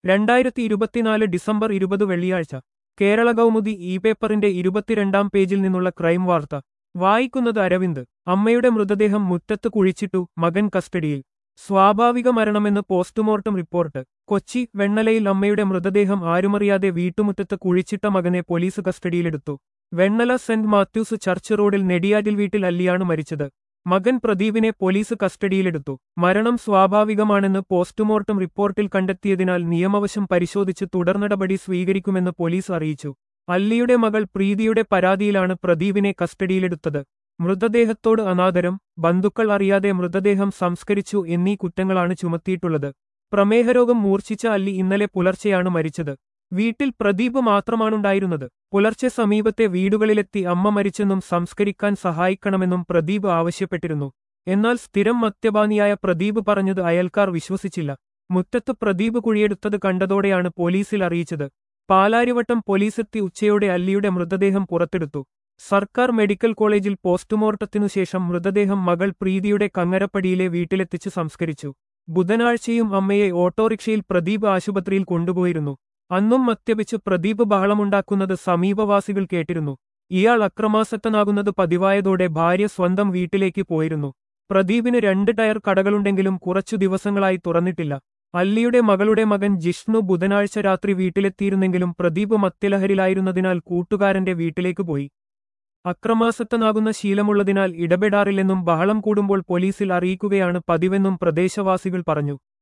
രണ്ടായിരത്തി ഇരുപത്തിനാല് ഡിസംബർ ഇരുപത് വെള്ളിയാഴ്ച കേരള കൗമുദി ഇ പേപ്പറിന്റെ ഇരുപത്തിരണ്ടാം പേജിൽ നിന്നുള്ള ക്രൈം വാർത്ത വായിക്കുന്നത് അരവിന്ദ് അമ്മയുടെ മൃതദേഹം മുറ്റത്ത് കുഴിച്ചിട്ടു മകൻ കസ്റ്റഡിയിൽ സ്വാഭാവിക മരണമെന്ന് പോസ്റ്റ്മോർട്ടം റിപ്പോർട്ട് കൊച്ചി വെണ്ണലയിൽ അമ്മയുടെ മൃതദേഹം ആരുമറിയാതെ വീട്ടുമുറ്റത്ത് കുഴിച്ചിട്ട മകനെ പോലീസ് കസ്റ്റഡിയിലെടുത്തു വെണ്ണല സെന്റ് മാത്യൂസ് ചർച്ച് റോഡിൽ നെടിയാറ്റിൽ വീട്ടിൽ അല്ലിയാണ് മരിച്ചത് മകൻ പ്രദീപിനെ പോലീസ് കസ്റ്റഡിയിലെടുത്തു മരണം സ്വാഭാവികമാണെന്ന് പോസ്റ്റ്മോർട്ടം റിപ്പോർട്ടിൽ കണ്ടെത്തിയതിനാൽ നിയമവശം പരിശോധിച്ച് തുടർനടപടി സ്വീകരിക്കുമെന്ന് പോലീസ് അറിയിച്ചു അല്ലിയുടെ മകൾ പ്രീതിയുടെ പരാതിയിലാണ് പ്രദീപിനെ കസ്റ്റഡിയിലെടുത്തത് മൃതദേഹത്തോട് അനാദരം ബന്ധുക്കൾ അറിയാതെ മൃതദേഹം സംസ്കരിച്ചു എന്നീ കുറ്റങ്ങളാണ് ചുമത്തിയിട്ടുള്ളത് പ്രമേഹരോഗം മൂർച്ഛിച്ച അല്ലി ഇന്നലെ പുലർച്ചെയാണ് മരിച്ചത് വീട്ടിൽ പ്രദീപ് മാത്രമാണുണ്ടായിരുന്നത് പുലർച്ചെ സമീപത്തെ വീടുകളിലെത്തി അമ്മ മരിച്ചെന്നും സംസ്കരിക്കാൻ സഹായിക്കണമെന്നും പ്രദീപ് ആവശ്യപ്പെട്ടിരുന്നു എന്നാൽ സ്ഥിരം മദ്യപാനിയായ പ്രദീപ് പറഞ്ഞത് അയൽക്കാർ വിശ്വസിച്ചില്ല മുറ്റത്ത് പ്രദീപ് കുഴിയെടുത്തത് കണ്ടതോടെയാണ് പോലീസിൽ അറിയിച്ചത് പാലാരിവട്ടം പോലീസെത്തി ഉച്ചയോടെ അല്ലിയുടെ മൃതദേഹം പുറത്തെടുത്തു സർക്കാർ മെഡിക്കൽ കോളേജിൽ പോസ്റ്റ്മോർട്ടത്തിനു ശേഷം മൃതദേഹം മകൾ പ്രീതിയുടെ കങ്ങരപ്പടിയിലെ വീട്ടിലെത്തിച്ച് സംസ്കരിച്ചു ബുധനാഴ്ചയും അമ്മയെ ഓട്ടോറിക്ഷയിൽ പ്രദീപ് ആശുപത്രിയിൽ കൊണ്ടുപോയിരുന്നു അന്നും മദ്യപിച്ച് പ്രദീപ് ബഹളമുണ്ടാക്കുന്നത് സമീപവാസികൾ കേട്ടിരുന്നു ഇയാൾ അക്രമാസക്തനാകുന്നത് പതിവായതോടെ ഭാര്യ സ്വന്തം വീട്ടിലേക്ക് പോയിരുന്നു പ്രദീപിന് രണ്ട് ടയർ കടകളുണ്ടെങ്കിലും കുറച്ചു ദിവസങ്ങളായി തുറന്നിട്ടില്ല അല്ലിയുടെ മകളുടെ മകൻ ജിഷ്ണു ബുധനാഴ്ച രാത്രി വീട്ടിലെത്തിയിരുന്നെങ്കിലും പ്രദീപ് മത്യലഹരിലായിരുന്നതിനാൽ കൂട്ടുകാരന്റെ വീട്ടിലേക്ക് പോയി അക്രമാസക്തനാകുന്ന ശീലമുള്ളതിനാൽ ഇടപെടാറില്ലെന്നും ബഹളം കൂടുമ്പോൾ പോലീസിൽ അറിയിക്കുകയാണ് പതിവെന്നും പ്രദേശവാസികൾ പറഞ്ഞു